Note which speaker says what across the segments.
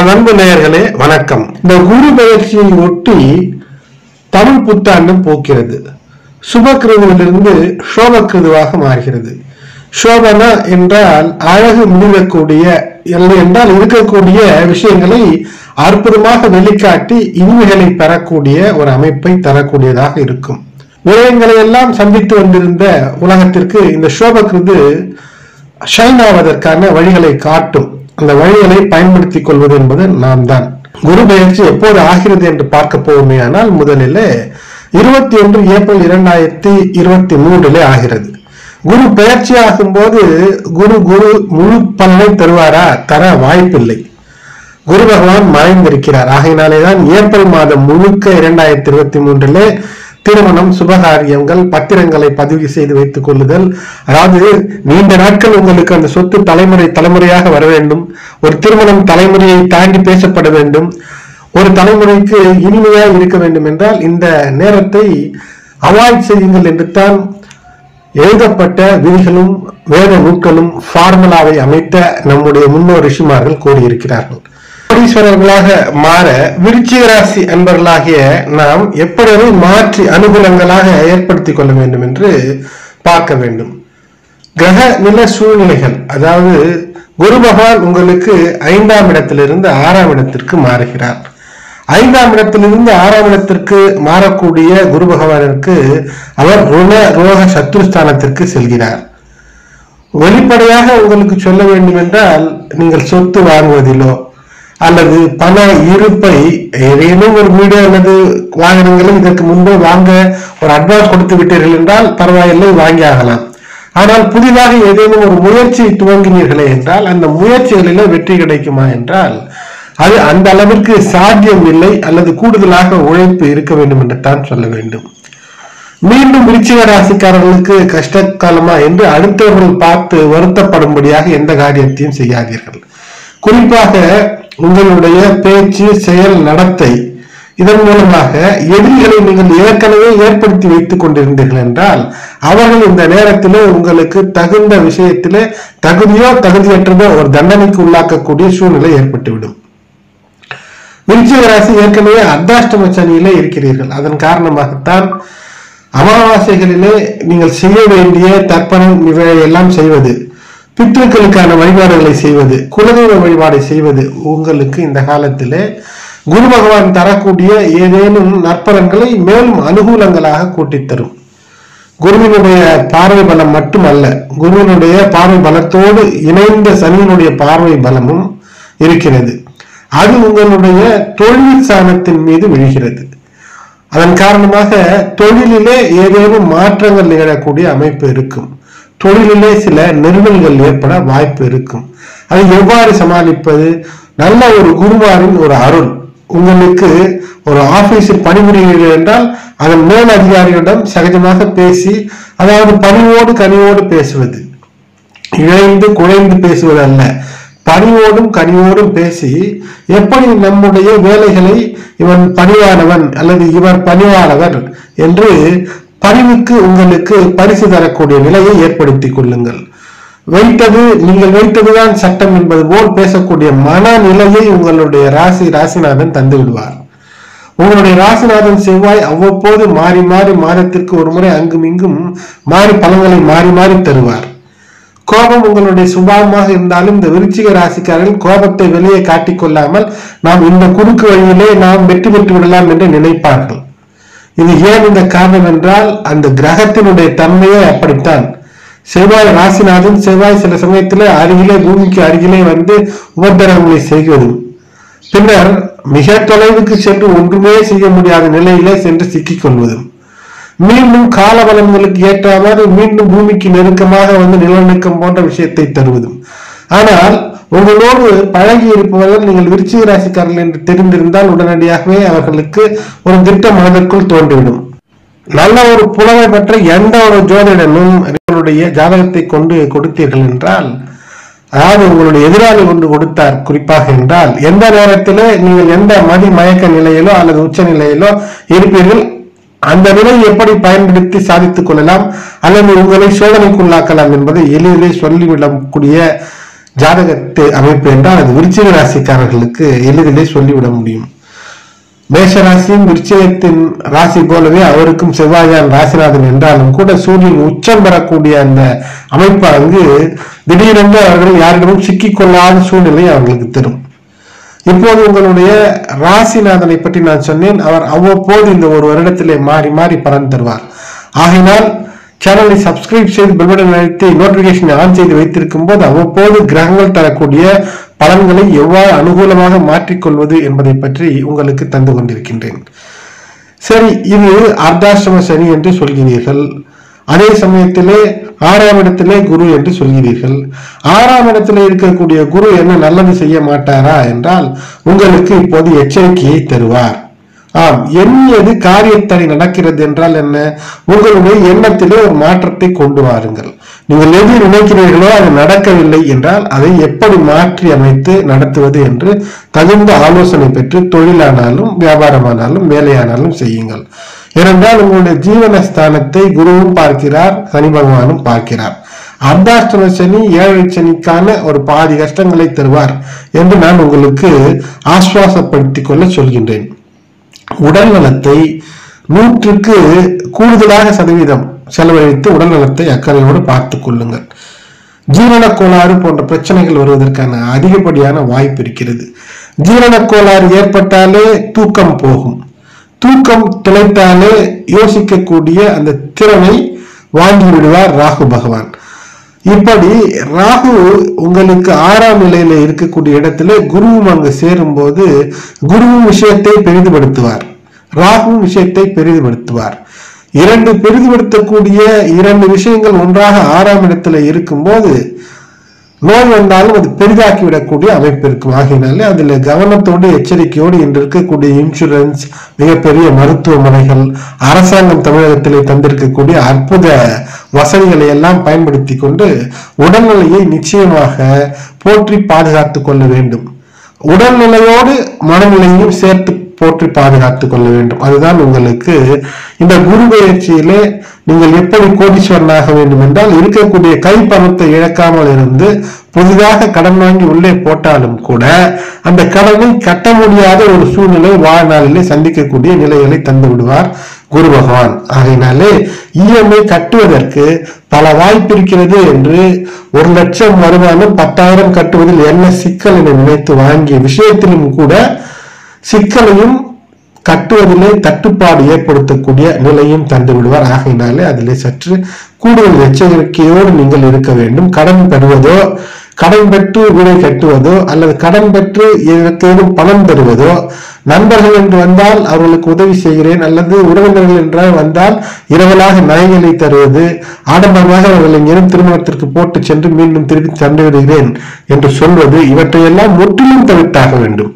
Speaker 1: அன்பு நேயர்களே வணக்கம் இந்த குரு பயிற்சியை ஒட்டி தமிழ் புத்தாண்டும் போக்கிறது சுபக்கிருதுவிலிருந்து சோபக்கிருதுவாக மாறுகிறது சோபனா என்றால் அழகு முடியக்கூடிய இல்லை என்றால் இருக்கக்கூடிய விஷயங்களை அற்புதமாக வெளிக்காட்டி இனிமைகளை பெறக்கூடிய ஒரு அமைப்பை தரக்கூடியதாக இருக்கும் உலகங்களை எல்லாம் சந்தித்து வந்திருந்த உலகத்திற்கு இந்த சோபக்கிருது ஷைன் ஆவதற்கான வழிகளை காட்டும் அந்த வழிகளை பயன்படுத்திக் கொள்வது என்பது நாம் தான் குரு பயிற்சி எப்போது ஆகிறது என்று பார்க்க போவோமே ஆனால் முதலில் இருபத்தி ஒன்று ஏப்ரல் இரண்டாயிரத்தி இருபத்தி மூன்றிலே ஆகிறது குரு பயிற்சி ஆகும்போது குரு குரு முழு பலனை தருவாரா தர வாய்ப்பில்லை குரு பகவான் மறைந்திருக்கிறார் ஆகையினாலேதான் ஏப்ரல் மாதம் முழுக்க இரண்டாயிரத்தி இருபத்தி மூன்றிலே திருமணம் சுபகாரியங்கள் பத்திரங்களை பதிவு செய்து வைத்துக் கொள்ளுதல் அதாவது நீண்ட நாட்கள் உங்களுக்கு அந்த சொத்து தலைமுறை தலைமுறையாக வர வேண்டும் ஒரு திருமணம் தலைமுறையை தாண்டி பேசப்பட வேண்டும் ஒரு தலைமுறைக்கு இனிமையாக இருக்க வேண்டும் என்றால் இந்த நேரத்தை அவாய்ட் செய்யுங்கள் என்று தான் எழுதப்பட்ட விதிகளும் வேத நூல்களும் ஃபார்முலாவை அமைத்த நம்முடைய முன்னோர் ரிஷிமார்கள் கூறியிருக்கிறார்கள் கோடீஸ்வரர்களாக மாற விருச்சிக ராசி அன்பர்களாகிய நாம் எப்படி அதை மாற்றி அனுகூலங்களாக ஏற்படுத்திக் கொள்ள வேண்டும் என்று பார்க்க வேண்டும் கிரக நில சூழ்நிலைகள் அதாவது குரு பகவான் உங்களுக்கு ஐந்தாம் இடத்திலிருந்து ஆறாம் இடத்திற்கு மாறுகிறார் ஐந்தாம் இடத்திலிருந்து ஆறாம் இடத்திற்கு மாறக்கூடிய குரு பகவானிற்கு அவர் ருண ரோக சத்ருஸ்தானத்திற்கு செல்கிறார் வெளிப்படையாக உங்களுக்கு சொல்ல வேண்டும் என்றால் நீங்கள் சொத்து வாங்குவதிலோ அல்லது பண இருப்பை ஏதேனும் ஒரு வீடு அல்லது வாகனங்களை இதற்கு முன்பே வாங்க ஒரு அட்வான்ஸ் கொடுத்து விட்டீர்கள் என்றால் பரவாயில்லை வாங்கி ஆகலாம் ஆனால் புதிதாக ஏதேனும் ஒரு முயற்சி துவங்கினீர்களே என்றால் அந்த முயற்சிகளிலே வெற்றி கிடைக்குமா என்றால் அது அந்த அளவிற்கு சாத்தியம் இல்லை அல்லது கூடுதலாக உழைப்பு இருக்க வேண்டும் என்று தான் சொல்ல வேண்டும் மீண்டும் விருச்சிக ராசிக்காரர்களுக்கு கஷ்ட காலமா என்று அடுத்தவர்கள் பார்த்து வருத்தப்படும்படியாக எந்த காரியத்தையும் செய்யாதீர்கள் குறிப்பாக உங்களுடைய பேச்சு செயல் நடத்தை இதன் மூலமாக எதிரிகளை நீங்கள் ஏற்கனவே ஏற்படுத்தி வைத்துக் கொண்டிருந்தீர்கள் என்றால் அவர்கள் இந்த நேரத்திலே உங்களுக்கு தகுந்த விஷயத்திலே தகுதியோ தகுதியற்றதோ ஒரு தண்டனைக்கு உள்ளாக்கக்கூடிய சூழ்நிலை ஏற்பட்டுவிடும் விருச்சிக ராசி ஏற்கனவே அர்த்தாஷ்டம சனியிலே இருக்கிறீர்கள் அதன் காரணமாகத்தான் அமாவாசைகளிலே நீங்கள் செய்ய வேண்டிய தர்ப்பணம் இவையெல்லாம் செய்வது பித்ருக்களுக்கான வழிபாடுகளை செய்வது குலதெய்வ வழிபாடை செய்வது உங்களுக்கு இந்த காலத்திலே குரு பகவான் தரக்கூடிய ஏதேனும் நற்பலன்களை மேலும் அனுகூலங்களாக கூட்டித் தரும் குருவினுடைய பார்வை பலம் மட்டுமல்ல குருவினுடைய பார்வை பலத்தோடு இணைந்த சனியினுடைய பார்வை பலமும் இருக்கிறது அது உங்களுடைய தொழில் சாணத்தின் மீது விழுகிறது அதன் காரணமாக தொழிலிலே ஏதேனும் மாற்றங்கள் நிகழக்கூடிய அமைப்பு இருக்கும் தொழிலிலே சில நெருடல்கள் ஏற்பட வாய்ப்பு இருக்கும் அதை எவ்வாறு சமாளிப்பது நல்ல ஒரு குருவாரின் ஒரு அருள் உங்களுக்கு ஒரு ஆபீஸில் பணிபுரிகிறீர்கள் என்றால் அதன் மேல் அதிகாரிகளிடம் சகஜமாக பேசி அதாவது பணிவோடு கனிவோடு பேசுவது இழைந்து குழைந்து பேசுவது அல்ல பணிவோடும் கனிவோடும் பேசி எப்படி நம்முடைய வேலைகளை இவன் பணிவானவன் அல்லது இவர் பணிவானவர் என்று பணிவுக்கு உங்களுக்கு பரிசு தரக்கூடிய நிலையை ஏற்படுத்திக் கொள்ளுங்கள் வைத்தது நீங்கள் வைத்ததுதான் சட்டம் என்பது போல் பேசக்கூடிய மனநிலையை உங்களுடைய ராசி ராசிநாதன் தந்து விடுவார் உங்களுடைய ராசிநாதன் செவ்வாய் அவ்வப்போது மாறி மாறி மாதத்திற்கு ஒரு முறை அங்கும் இங்கும் மாறி பலன்களை மாறி மாறி தருவார் கோபம் உங்களுடைய சுபாவமாக இருந்தாலும் இந்த விருச்சிக ராசிக்காரர்கள் கோபத்தை வெளியே காட்டிக் கொள்ளாமல் நாம் இந்த குறுக்கு வழியிலே நாம் வெற்றி பெற்று விடலாம் என்று நினைப்பார்கள் இது ஏன் இந்த காரணம் என்றால் அந்த கிரகத்தினுடைய தன்மையே அப்படித்தான் செவ்வாய் ராசிநாதன் செவ்வாய் சில சமயத்தில் அருகிலே பூமிக்கு அருகிலே வந்து உபத்திரவங்களை செய்வதும் பின்னர் மிக தொலைவுக்கு சென்று ஒன்றுமே செய்ய முடியாத நிலையிலே சென்று சிக்கிக் கொள்வதும் மீண்டும் கால பலன்களுக்கு ஏற்றவாறு மீண்டும் பூமிக்கு நெருக்கமாக வந்து நிலநடுக்கம் போன்ற விஷயத்தை தருவதும் ஆனால் உங்களோடு பழகி இருப்பவர்கள் நீங்கள் விருச்சிக ராசிக்காரர்கள் என்று தெரிந்திருந்தால் உடனடியாகவே அவர்களுக்கு ஒரு திட்டம் மனதிற்குள் தோன்றிவிடும் நல்ல ஒரு புலமை பெற்ற எந்த ஒரு ஜோதிடனும் உங்களுடைய ஜாதகத்தை கொண்டு கொடுத்தீர்கள் என்றால் அதாவது உங்களுடைய எதிராளி கொண்டு கொடுத்தார் குறிப்பாக என்றால் எந்த நேரத்திலே நீங்கள் எந்த மதி மயக்க நிலையிலோ அல்லது உச்ச நிலையிலோ இருப்பீர்கள் அந்த நிலையை எப்படி பயன்படுத்தி சாதித்துக் கொள்ளலாம் அல்லது உங்களை சோதனைக்குள்ளாக்கலாம் என்பதை எளிதிலே சொல்லிவிடக்கூடிய ஜாதகத்து அமைப்பு என்றால் அது விருச்சிக ராசிக்காரர்களுக்கு எளிதிலே சொல்லிவிட முடியும் மேஷராசியும் விருச்சிகத்தின் ராசி போலவே அவருக்கும் செவ்வாயான் ராசிநாதன் என்றாலும் கூட சூரியன் உச்சம் பெறக்கூடிய அந்த அமைப்பு அங்கு திடீரென்று அவர்கள் யாரிடமும் சிக்கிக் கொள்ளாத சூழ்நிலை அவர்களுக்கு தரும் இப்போது உங்களுடைய ராசிநாதனை பற்றி நான் சொன்னேன் அவர் அவ்வப்போது இந்த ஒரு வருடத்திலே மாறி மாறி பலன் தருவார் ஆகையினால் சேனலை சப்ஸ்கிரைப் செய்து பெல்பட்டன் அழைத்து நோட்டிபிகேஷன் ஆன் செய்து வைத்திருக்கும் போது அவ்வப்போது கிரகங்கள் தரக்கூடிய பலன்களை எவ்வாறு அனுகூலமாக மாற்றிக்கொள்வது என்பதை பற்றி உங்களுக்கு தந்து கொண்டிருக்கின்றேன் சரி இது அர்த்தாசிரம சனி என்று சொல்கிறீர்கள் அதே சமயத்திலே ஆறாம் இடத்திலே குரு என்று சொல்கிறீர்கள் ஆறாம் இடத்திலே இருக்கக்கூடிய குரு என்ன நல்லது செய்ய மாட்டாரா என்றால் உங்களுக்கு இப்போது எச்சரிக்கையை தருவார் ஆம் எண்ணியது காரியத்தடை நடக்கிறது என்றால் என்ன உங்களுடைய எண்ணத்திலே ஒரு மாற்றத்தை கொண்டு வாருங்கள் நீங்கள் எது நினைக்கிறீர்களோ அது நடக்கவில்லை என்றால் அதை எப்படி மாற்றி அமைத்து நடத்துவது என்று தகுந்த ஆலோசனை பெற்று தொழிலானாலும் வியாபாரமானாலும் வேலையானாலும் செய்யுங்கள் ஏனென்றால் உங்களுடைய ஜீவனஸ்தானத்தை குருவும் பார்க்கிறார் சனி பகவானும் பார்க்கிறார் அர்த்தாஷ்டம சனி ஏழை சனிக்கான ஒரு பாதி கஷ்டங்களை தருவார் என்று நான் உங்களுக்கு ஆஸ்வாசப்படுத்திக் கொள்ள சொல்கின்றேன் உடல் நலத்தை நூற்றுக்கு கூடுதலாக சதவீதம் செலவழித்து உடல் நலத்தை அக்கறையோடு பார்த்துக் கொள்ளுங்கள் ஜீரண கோளாறு போன்ற பிரச்சனைகள் வருவதற்கான அதிகப்படியான வாய்ப்பு இருக்கிறது ஜீரண கோளாறு ஏற்பட்டாலே தூக்கம் போகும் தூக்கம் துளைத்தாலே யோசிக்கக்கூடிய அந்த திறனை வாங்கி விடுவார் ராகு பகவான் இப்படி ராகு உங்களுக்கு ஆறாம் நிலையில இருக்கக்கூடிய இடத்துல குருவும் அங்கு சேரும்போது குருவும் விஷயத்தை பெரிதுபடுத்துவார் ராகுவும் விஷயத்தை பெரிதுபடுத்துவார் இரண்டு பெரிதுபடுத்தக்கூடிய இரண்டு விஷயங்கள் ஒன்றாக ஆறாம் இடத்துல இருக்கும்போது நோய் வந்தாலும் அது பெரிதாக்கி விடக்கூடிய அமைப்பு இருக்கும் ஆகையினாலே அதுல கவனத்தோடு எச்சரிக்கையோடு இன்று இருக்கக்கூடிய இன்சூரன்ஸ் மிகப்பெரிய மருத்துவமனைகள் அரசாங்கம் தமிழகத்திலே தந்திருக்கக்கூடிய அற்புத வசதிகளை எல்லாம் பயன்படுத்தி கொண்டு உடல்நிலையை நிச்சயமாக போற்றி பாதுகாத்துக் கொள்ள வேண்டும் உடல்நிலையோடு மனநிலையும் சேர்த்து போற்றி பாதுகாத்துக் கொள்ள வேண்டும் அதுதான் உங்களுக்கு இந்த குரு பயிற்சியிலே நீங்கள் எப்படி கோடீஸ்வரனாக வேண்டும் என்றால் இருக்கக்கூடிய கை பணத்தை இழக்காமல் இருந்து புதிதாக கடன் வாங்கி உள்ளே போட்டாலும் கூட அந்த கடனை கட்ட முடியாத ஒரு சூழ்நிலை வாழ்நாளிலே சந்திக்கக்கூடிய நிலைகளை தந்து விடுவார் குரு பகவான் ஆகையினாலே இஎம்ஐ கட்டுவதற்கு பல வாய்ப்பு இருக்கிறது என்று ஒரு லட்சம் வருமானம் பத்தாயிரம் கட்டுவதில் என்ன சிக்கல் என நினைத்து வாங்கிய விஷயத்திலும் கூட சிக்கலையும் கட்டுவதிலே தட்டுப்பாடு ஏற்படுத்தக்கூடிய நிலையும் தந்து விடுவார் ஆகையினாலே அதிலே சற்று கூடுதல் எச்சரிக்கையோடு நீங்கள் இருக்க வேண்டும் கடன் பெறுவதோ கடன் பெற்று வீடை கட்டுவதோ அல்லது கடன் பெற்று ஏதேனும் பணம் தருவதோ நண்பர்கள் என்று வந்தால் அவர்களுக்கு உதவி செய்கிறேன் அல்லது உறவினர்கள் என்றால் வந்தால் இரவலாக நகைகளை தருவது ஆடம்பரமாக அவர்களை எங்கிருந்து திருமணத்திற்கு போட்டு சென்று மீண்டும் திருப்பி தந்து விடுகிறேன் என்று சொல்வது இவற்றையெல்லாம் முற்றிலும் தவிர்த்தாக வேண்டும்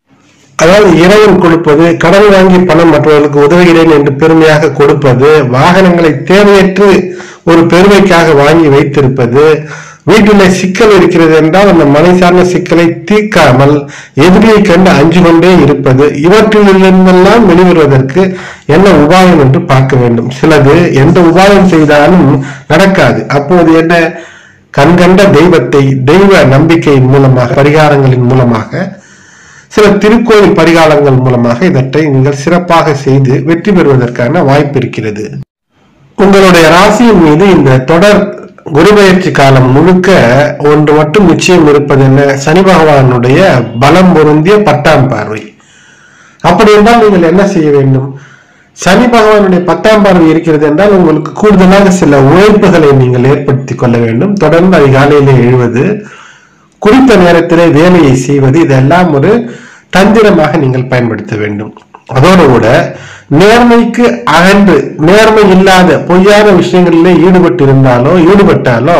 Speaker 1: அதாவது இறைவன் கொடுப்பது கடன் வாங்கி பணம் மற்றவர்களுக்கு உதவுகிறேன் என்று பெருமையாக கொடுப்பது வாகனங்களை தேவையற்று ஒரு பெருமைக்காக வாங்கி வைத்திருப்பது வீட்டிலே சிக்கல் இருக்கிறது என்றால் அந்த மனை சார்ந்த சிக்கலை தீர்க்காமல் எதிரியை கண்டு அஞ்சு கொண்டே இருப்பது இவற்றிலிருந்தெல்லாம் வெளிவருவதற்கு என்ன உபாயம் என்று பார்க்க வேண்டும் சிலது எந்த உபாயம் செய்தாலும் நடக்காது அப்போது என்ன கண்கண்ட தெய்வத்தை தெய்வ நம்பிக்கையின் மூலமாக பரிகாரங்களின் மூலமாக சில திருக்கோயில் பரிகாலங்கள் மூலமாக இதற்றை நீங்கள் சிறப்பாக செய்து வெற்றி பெறுவதற்கான வாய்ப்பு இருக்கிறது உங்களுடைய ராசியின் மீது இந்த தொடர் குருபெயர்ச்சி காலம் முழுக்க ஒன்று மட்டும் நிச்சயம் இருப்பது என்ன சனி பகவானுடைய பலம் பொருந்திய பத்தாம் பார்வை அப்படி என்றால் நீங்கள் என்ன செய்ய வேண்டும் சனி பகவானுடைய பத்தாம் பார்வை இருக்கிறது என்றால் உங்களுக்கு கூடுதலாக சில உழைப்புகளை நீங்கள் ஏற்படுத்திக் கொள்ள வேண்டும் தொடர்ந்து அதிகாலையிலே எழுவது குறித்த நேரத்திலே வேலையை செய்வது இதெல்லாம் ஒரு தந்திரமாக நீங்கள் பயன்படுத்த வேண்டும் அதோடு கூட நேர்மைக்கு அகன்று நேர்மை இல்லாத பொய்யான விஷயங்களிலே ஈடுபட்டு இருந்தாலோ ஈடுபட்டாலோ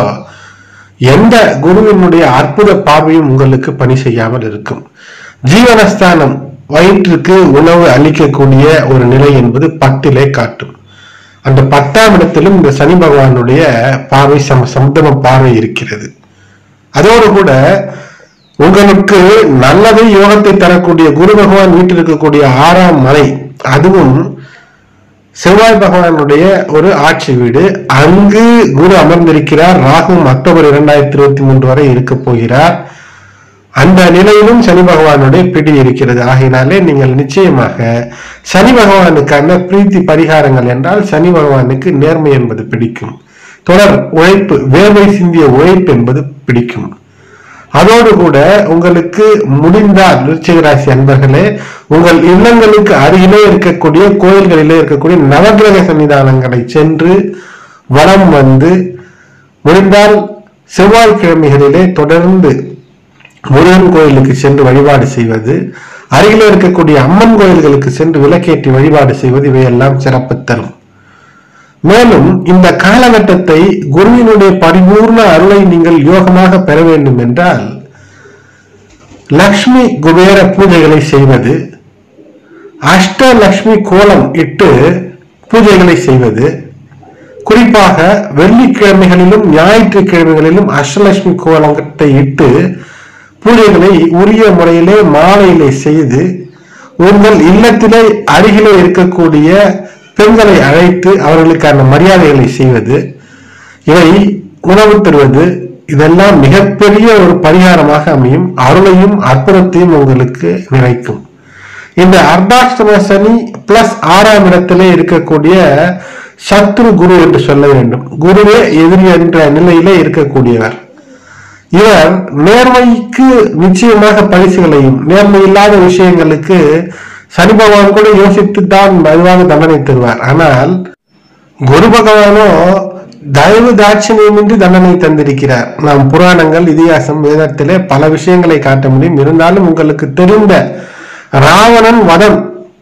Speaker 1: எந்த குருவினுடைய அற்புத பார்வையும் உங்களுக்கு பணி செய்யாமல் இருக்கும் ஜீவனஸ்தானம் வயிற்றுக்கு உணவு அளிக்கக்கூடிய ஒரு நிலை என்பது பத்திலே காட்டும் அந்த பத்தாம் இடத்திலும் இந்த சனி பகவானுடைய பார்வை சம சமுதம பார்வை இருக்கிறது அதோடு கூட உங்களுக்கு நல்லதை யோகத்தை தரக்கூடிய குரு பகவான் வீட்டில் இருக்கக்கூடிய ஆறாம் மலை அதுவும் செவ்வாய் பகவானுடைய ஒரு ஆட்சி வீடு அங்கு குரு அமர்ந்திருக்கிறார் ராகுவும் அக்டோபர் இரண்டாயிரத்தி இருபத்தி மூன்று வரை இருக்க போகிறார் அந்த நிலையிலும் சனி பகவானுடைய பிடி இருக்கிறது ஆகையினாலே நீங்கள் நிச்சயமாக சனி பகவானுக்கான பிரீத்தி பரிகாரங்கள் என்றால் சனி பகவானுக்கு நேர்மை என்பது பிடிக்கும் தொடர் உழைப்பு வேர்வை சிந்திய உழைப்பு என்பது பிடிக்கும் அதோடு கூட உங்களுக்கு முடிந்தால் விருச்சிக ராசி அன்பர்களே உங்கள் இல்லங்களுக்கு அருகிலே இருக்கக்கூடிய கோயில்களிலே இருக்கக்கூடிய நவகிரக சன்னிதானங்களை சென்று வலம் வந்து முடிந்தால் செவ்வாய்க்கிழமைகளிலே தொடர்ந்து முருகன் கோயிலுக்கு சென்று வழிபாடு செய்வது அருகிலே இருக்கக்கூடிய அம்மன் கோயில்களுக்கு சென்று விளக்கேற்றி வழிபாடு செய்வது இவையெல்லாம் சிறப்பு தரும் மேலும் இந்த காலகட்டத்தை குருவினுடைய பரிபூர்ண அருளை நீங்கள் யோகமாக பெற வேண்டும் என்றால் லக்ஷ்மி குபேர பூஜைகளை செய்வது அஷ்டலக்ஷ்மி கோலம் இட்டு பூஜைகளை செய்வது குறிப்பாக வெள்ளிக்கிழமைகளிலும் ஞாயிற்றுக்கிழமைகளிலும் அஷ்டலட்சுமி கோலத்தை இட்டு பூஜைகளை உரிய முறையிலே மாலையிலே செய்து உங்கள் இல்லத்திலே அருகிலே இருக்கக்கூடிய பெண்களை அழைத்து அவர்களுக்கான மரியாதைகளை செய்வது இவை உணவு தருவது இதெல்லாம் மிகப்பெரிய ஒரு பரிகாரமாக அமையும் அருளையும் அற்புதத்தையும் உங்களுக்கு நினைக்கும் இந்த அர்த்தாஷ்டம சனி பிளஸ் ஆறாம் இடத்திலே இருக்கக்கூடிய சத்ரு குரு என்று சொல்ல வேண்டும் குருவே எதிரி என்ற நிலையிலே இருக்கக்கூடியவர் இவர் நேர்மைக்கு நிச்சயமாக பரிசுகளையும் நேர்மை இல்லாத விஷயங்களுக்கு சனி பகவான் கூட யோசித்து தான் மெதுவாக தண்டனை தருவார் ஆனால் குரு பகவானோ தயவு தாட்சிணியமின்றி தண்டனை தந்திருக்கிறார் நாம் புராணங்கள் இதிகாசம் வேதத்திலே பல விஷயங்களை காட்ட முடியும் இருந்தாலும் உங்களுக்கு தெரிந்த ராவணன் வதம்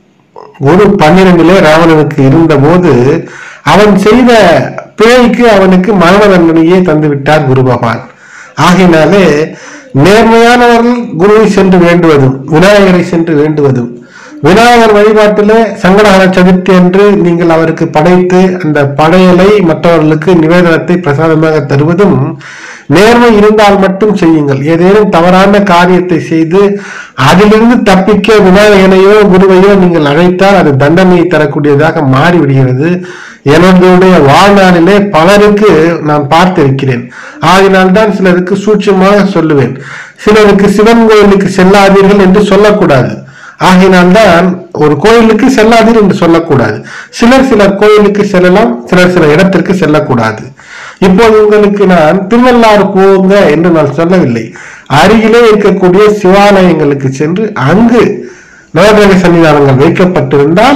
Speaker 1: குரு பன்னிரண்டிலே ராவணனுக்கு இருந்தபோது அவன் செய்த பிழைக்கு அவனுக்கு மரண தண்டனையே தந்து விட்டார் குரு பகவான் ஆகையினாலே நேர்மையானவர்கள் குருவை சென்று வேண்டுவதும் விநாயகரை சென்று வேண்டுவதும் விநாயகர் வழிபாட்டிலே சங்கடஹர சதுர்த்தி அன்று நீங்கள் அவருக்கு படைத்து அந்த படையலை மற்றவர்களுக்கு நிவேதனத்தை பிரசாதமாக தருவதும் நேர்மை இருந்தால் மட்டும் செய்யுங்கள் ஏதேனும் தவறான காரியத்தை செய்து அதிலிருந்து தப்பிக்க விநாயகனையோ குருவையோ நீங்கள் அழைத்தால் அது தண்டனையை தரக்கூடியதாக மாறிவிடுகிறது என்னுடைய வாழ்நாளிலே பலருக்கு நான் பார்த்திருக்கிறேன் ஆகினால்தான் சிலருக்கு சூட்சமாக சொல்லுவேன் சிலருக்கு சிவன் கோயிலுக்கு செல்லாதீர்கள் என்று சொல்லக்கூடாது ஆகையினால்தான் ஒரு கோயிலுக்கு செல்லாதீர் என்று சொல்லக்கூடாது சிலர் சிலர் கோயிலுக்கு செல்லலாம் சிலர் சில இடத்திற்கு செல்லக்கூடாது இப்போது உங்களுக்கு நான் திருவள்ளாறு போங்க என்று நான் சொல்லவில்லை அருகிலே இருக்கக்கூடிய சிவாலயங்களுக்கு சென்று அங்கு நவகிரக சன்னிதானங்கள் வைக்கப்பட்டிருந்தால்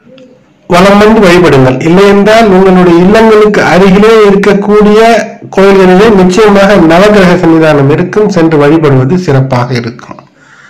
Speaker 1: வலம் வந்து வழிபடுங்கள் இல்லை என்றால் உங்களுடைய இல்லங்களுக்கு அருகிலே இருக்கக்கூடிய கோயில்களிலே நிச்சயமாக நவகிரக சன்னிதானம் இருக்கும் சென்று வழிபடுவது சிறப்பாக இருக்கும்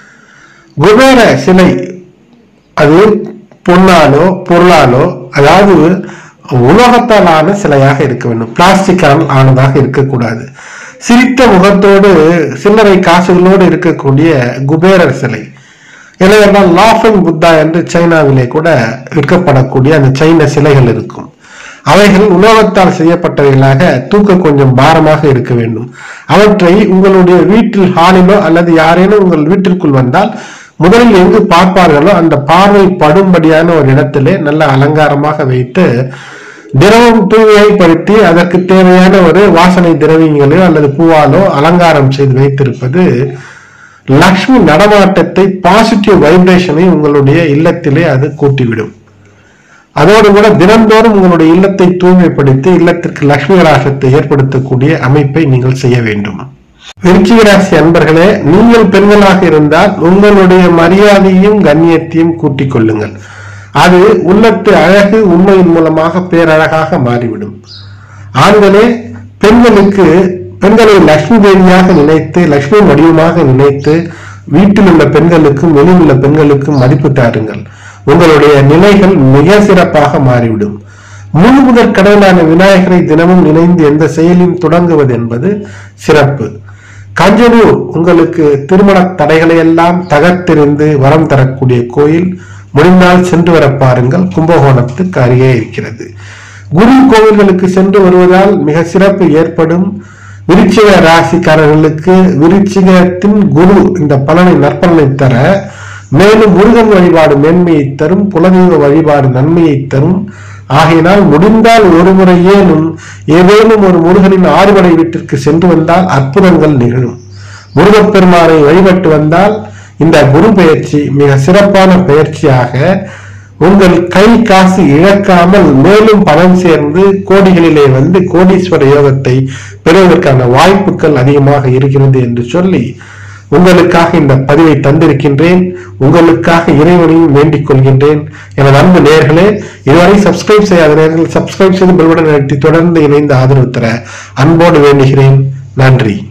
Speaker 1: குபேர சிலை அது பொன்னாலோ பொருளாலோ அதாவது உலோகத்தால் ஆன சிலையாக இருக்க வேண்டும் பிளாஸ்டிக்கால் ஆனதாக இருக்கக்கூடாது சிரித்த முகத்தோடு சில்லறை காசுகளோடு இருக்கக்கூடிய குபேரர் சிலை இல்லையென்றால் லாஃபிங் புத்தா என்று சைனாவிலே கூட விற்கப்படக்கூடிய அந்த சைன சிலைகள் இருக்கும் அவைகள் உலோகத்தால் செய்யப்பட்டவைகளாக தூக்க கொஞ்சம் பாரமாக இருக்க வேண்டும் அவற்றை உங்களுடைய வீட்டில் ஹாலிலோ அல்லது யாரேனும் உங்கள் வீட்டிற்குள் வந்தால் முதலில் எங்கு பார்ப்பார்களோ அந்த பார்வை படும்படியான ஒரு இடத்திலே நல்ல அலங்காரமாக வைத்து தினமும் தூய்மைப்படுத்தி அதற்கு தேவையான ஒரு வாசனை திரவியங்களோ அல்லது பூவாலோ அலங்காரம் செய்து வைத்திருப்பது லக்ஷ்மி நடமாட்டத்தை பாசிட்டிவ் வைப்ரேஷனை உங்களுடைய இல்லத்திலே அது கூட்டிவிடும் அதோடு கூட தினந்தோறும் உங்களுடைய இல்லத்தை தூய்மைப்படுத்தி இல்லத்திற்கு லக்ஷ்மி கடாசத்தை ஏற்படுத்தக்கூடிய அமைப்பை நீங்கள் செய்ய வேண்டும் விருச்சிக ராசி அன்பர்களே நீங்கள் பெண்களாக இருந்தால் உங்களுடைய மரியாதையும் கண்ணியத்தையும் கூட்டிக் கொள்ளுங்கள் அது உள்ளத்து அழகு உண்மையின் மூலமாக பேரழகாக மாறிவிடும் ஆண்களே பெண்களுக்கு பெண்களை லட்சுமி தேவியாக நினைத்து லட்சுமி வடிவமாக நினைத்து வீட்டில் உள்ள பெண்களுக்கும் வெளியில் உள்ள பெண்களுக்கும் மதிப்பு தாருங்கள் உங்களுடைய நிலைகள் மிக சிறப்பாக மாறிவிடும் முழு முதற் கடவுளான விநாயகரை தினமும் நினைந்து எந்த செயலையும் தொடங்குவது என்பது சிறப்பு கஞ்சனூர் உங்களுக்கு திருமண தடைகளை எல்லாம் தகர்த்தெறிந்து வரம் தரக்கூடிய கோயில் முடிந்தால் சென்று வர பாருங்கள் கும்பகோணத்துக்கு அருகே இருக்கிறது குரு கோவில்களுக்கு சென்று வருவதால் மிக சிறப்பு ஏற்படும் விருச்சிக ராசிக்காரர்களுக்கு விருச்சிகத்தின் குரு இந்த பலனை நற்பலனை தர மேலும் முருகன் வழிபாடு மேன்மையை தரும் குலதெய்வ வழிபாடு நன்மையை தரும் ஆகையினால் முடிந்தால் ஒரு முறை ஏனும் ஏதேனும் ஒரு முருகனின் ஆறுபடை வீட்டிற்கு சென்று வந்தால் அற்புதங்கள் நிகழும் முருகப்பெருமானை வழிபட்டு வந்தால் இந்த குரு பயிற்சி மிக சிறப்பான பயிற்சியாக உங்கள் கை காசு இழக்காமல் மேலும் பணம் சேர்ந்து கோடிகளிலே வந்து கோடீஸ்வர யோகத்தை பெறுவதற்கான வாய்ப்புகள் அதிகமாக இருக்கிறது என்று சொல்லி உங்களுக்காக இந்த பதிவை தந்திருக்கின்றேன் உங்களுக்காக இறைவனையும் வேண்டிக் கொள்கின்றேன் எனது அன்பு நேர்களே இதுவரை சப்ஸ்கிரைப் செய்யாத நேர்கள் சப்ஸ்கிரைப் செய்து பெல்படன் அழுத்தி தொடர்ந்து இணைந்து ஆதரவு தர அன்போடு வேண்டுகிறேன் நன்றி